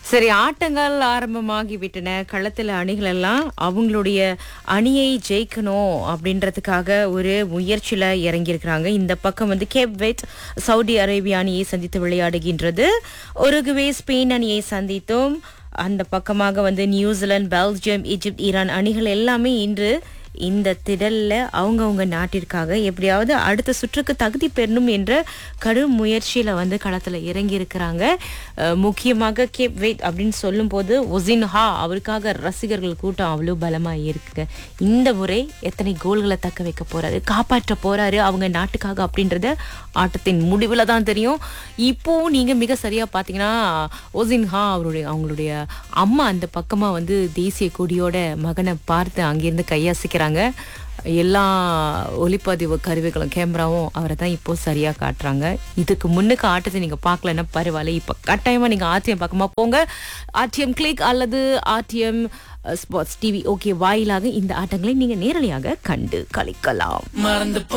சரி ஆட்டங்கள் ஆரம்பமாகி விட்டன களத்துல அணிகள் எல்லாம் அவங்களுடைய அணியை ஜெயிக்கணும் அப்படின்றதுக்காக ஒரு முயற்சியில இறங்கியிருக்கிறாங்க இந்த பக்கம் வந்து கேப் வெட் சவுதி அரேபிய அணியை சந்தித்து விளையாடுகின்றது உருகுவே ஸ்பெயின் அணியை சந்தித்தும் அந்த பக்கமாக வந்து நியூசிலாந்து பெல்ஜியம் ஈஜிப்ட் ஈரான் அணிகள் எல்லாமே இன்று இந்த திடல்ல அவங்கவங்க நாட்டிற்காக எப்படியாவது அடுத்த சுற்றுக்கு தகுதி பெறணும் என்ற கடும் முயற்சியில வந்து களத்துல இறங்கி இருக்கிறாங்க அஹ், முக்கியமாக கேப் வெயிட் அப்படின்னு சொல்லும்போது ஒசின் ஹா அவருக்காக ரசிகர்கள் கூட்டம் அவ்வளோ பலமா இருக்குங்க இந்த முறை எத்தனை கோல்களை தக்க வைக்க போறாரு காப்பாற்ற போறாரு அவங்க நாட்டுக்காக அப்படின்றத ஆட்டத்தின் முடிவுல தான் தெரியும் இப்போ நீங்க மிக சரியா பாத்தீங்கன்னா ஒசின் ஹா அவருடைய அவங்களுடைய அம்மா அந்த பக்கமா வந்து தேசிய கொடியோட மகனை பார்த்து அங்கிருந்து கையசிக்கிறாங்க எல்லா ஒளிப்பதிவு கருவிகளும் கேமராவும் அவரை தான் இப்போ சரியா காட்டுறாங்க இதுக்கு முன்னுக்கு ஆட்டத்தை நீங்க பார்க்கலன்னா பரவாயில்ல இப்போ கட்டாயமா நீங்க ஆர்டிஎம் பக்கமா போங்க ஆர்டிஎம் கிளிக் அல்லது ஆர்டிஎம் ஸ்பாட்ஸ் டிவி ஓகே வாயிலாக இந்த ஆட்டங்களை நீங்க நேரலையாக கண்டு கழிக்கலாம் மறந்து